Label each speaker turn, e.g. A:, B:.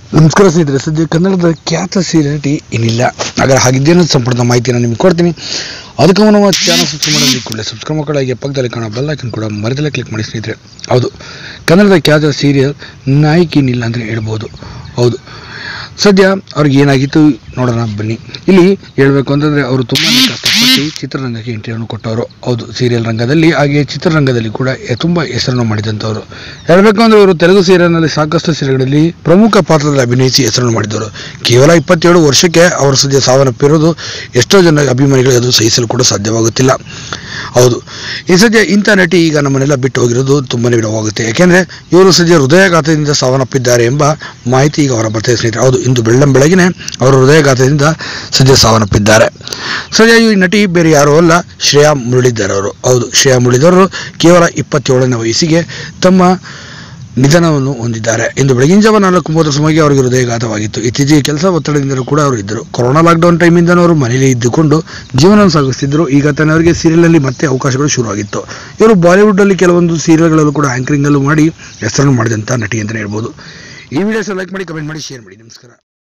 A: ನಮಸ್ಕಾರ ಸ್ನೇಹಿತರೆ ಸದ್ಯ ಕನ್ನಡದ ಖ್ಯಾತ ಸೀರಿಯಲ್ ನಟಿ ಏನಿಲ್ಲ ಹಾಗಾದ್ರೆ ಹಾಗಿದ್ದೇನೋ ಸಂಪೂರ್ಣ ಮಾಹಿತಿಯನ್ನು ನಿಮಗೆ ಕೊಡ್ತೀನಿ ಅದಕ್ಕೆ ನಮ್ಮ ಚಾನಲ್ ಸಬ್ಸ್ಕ್ರೈಬ್ ಮಾಡೋದು ಕೂಡಲೇ ಸಬ್ಸ್ಕ್ರೈಬ್ ಮಕ್ಕಳಿಗೆ ಪಕ್ಕದಲ್ಲಿ ಕಾಣೋ ಬೆಲ್ ಐಕನ್ ಕೂಡ ಮರೆದಲ್ಲೇ ಕ್ಲಿಕ್ ಮಾಡಿ ಸ್ನೇಹಿತರೆ ಹೌದು ಕನ್ನಡದ ಖ್ಯಾತ ಸೀರಿಯಲ್ ನಾಯಕಿ ಏನಿಲ್ಲ ಅಂದರೆ ಹೇಳ್ಬೋದು ಹೌದು ಸದ್ಯ ಅವ್ರಿಗೆ ಏನಾಗಿತ್ತು ನೋಡೋಣ ಬನ್ನಿ ಇಲ್ಲಿ ಹೇಳಬೇಕು ಅಂತಂದರೆ ಅವರು ತುಂಬಾ ಕಷ್ಟಪಟ್ಟು ಚಿತ್ರರಂಗಕ್ಕೆ ಎಂಟ್ರಿಯನ್ನು ಕೊಟ್ಟವರು ಹೌದು ಸೀರಿಯಲ್ ರಂಗದಲ್ಲಿ ಹಾಗೆ ಚಿತ್ರರಂಗದಲ್ಲಿ ಕೂಡ ಎ- ತುಂಬ ಹೆಸರನ್ನು ಮಾಡಿದಂಥವ್ರು ಹೇಳಬೇಕು ಅಂದರೆ ಇವರು ತೆಲುಗು ಸೀರಿಯಲ್ನಲ್ಲಿ ಸಾಕಷ್ಟು ಸೀರಿಯಲ್ಗಳಲ್ಲಿ ಪ್ರಮುಖ ಪಾತ್ರದಲ್ಲಿ ಅಭಿನಯಿಸಿ ಹೆಸರನ್ನು ಮಾಡಿದವರು ಕೇವಲ ಇಪ್ಪತ್ತೇಳು ವರ್ಷಕ್ಕೆ ಅವರು ಸದ್ಯ ಸಾವನ್ನಪ್ಪಿರೋದು ಎಷ್ಟೋ ಜನ ಅಭಿಮಾನಿಗಳಿಗೆ ಅದು ಸಹಿಸಲು ಕೂಡ ಸಾಧ್ಯವಾಗುತ್ತಿಲ್ಲ ಹೌದು ಈ ಸದ್ಯ ಇಂಥ ನಟಿ ಈಗ ನಮ್ಮನ್ನೆಲ್ಲ ಬಿಟ್ಟು ಹೋಗಿರೋದು ತುಂಬಾನೇ ವಿಡವಾಗುತ್ತೆ ಯಾಕೆಂದ್ರೆ ಇವರು ಸದ್ಯ ಹೃದಯಾಘಾತದಿಂದ ಸಾವನ್ನಪ್ಪಿದ್ದಾರೆ ಎಂಬ ಮಾಹಿತಿ ಈಗ ಹೊರ ಬರ್ತಾ ಇದೆ ಸ್ನೇಹಿತರೆ ಹೌದು ಇಂದು ಬೆಳ್ಳಂ ಬೆಳಗಿನ ಅವರು ಹೃದಯಾಘಾತದಿಂದ ಸದ್ಯ ಸಾವನ್ನಪ್ಪಿದ್ದಾರೆ ಸದ್ಯ ಈ ನಟಿ ಬೇರೆ ಯಾರೂ ಅಲ್ಲ ಶ್ರೇಯಾ ಮುರಳೀಧರ್ ಅವರು ಹೌದು ಶ್ರೇಯಾ ಮುರಳೀಧರ್ ಅವರು ಕೇವಲ ಇಪ್ಪತ್ತೇಳನೇ ವಯಸ್ಸಿಗೆ ತಮ್ಮ ನಿಧನವನ್ನು ಹೊಂದಿದ್ದಾರೆ ಇಂದು ಬೆಳಗಿನ ಜಾವ ನಾಲ್ಕು ಮೂವತ್ತರ ಸಮಯಕ್ಕೆ ಅವರಿಗೆ ಹೃದಯಘಾತವಾಗಿತ್ತು ಇತ್ತೀಚೆಗೆ ಕೆಲಸ ಒತ್ತಡದಿಂದಲೂ ಕೂಡ ಅವರು ಇದ್ದರು ಕೊರೋನಾ ಲಾಕ್ಡೌನ್ ಟೈಮಿಂದ ಅವರು ಮನೆಯಲ್ಲಿ ಇದ್ದುಕೊಂಡು ಜೀವನ ಸಾಗಿಸ್ತಿದ್ದರು ಈಗ ತಾನೇ ಅವರಿಗೆ ಸೀರಿಯಲ್ನಲ್ಲಿ ಮತ್ತೆ ಅವಕಾಶಗಳು ಶುರುವಾಗಿತ್ತು ಇವರು ಬಾಲಿವುಡ್ನಲ್ಲಿ ಕೆಲವೊಂದು ಸೀರಿಯಲ್ಗಳಲ್ಲೂ ಕೂಡ ಆ್ಯಂಕರಿಂಗಲ್ಲೂ ಮಾಡಿ ಹೆಸರನ್ನು ಮಾಡಿದಂಥ ನಟಿ ಅಂತಲೇ ಹೇಳ್ಬೋದು ಈ ವಿಡಿಯೋಸ್ ಲೈಕ್ ಮಾಡಿ ಕಮೆಂಟ್ ಮಾಡಿ ಶೇರ್ ಮಾಡಿ ನಮಸ್ಕಾರ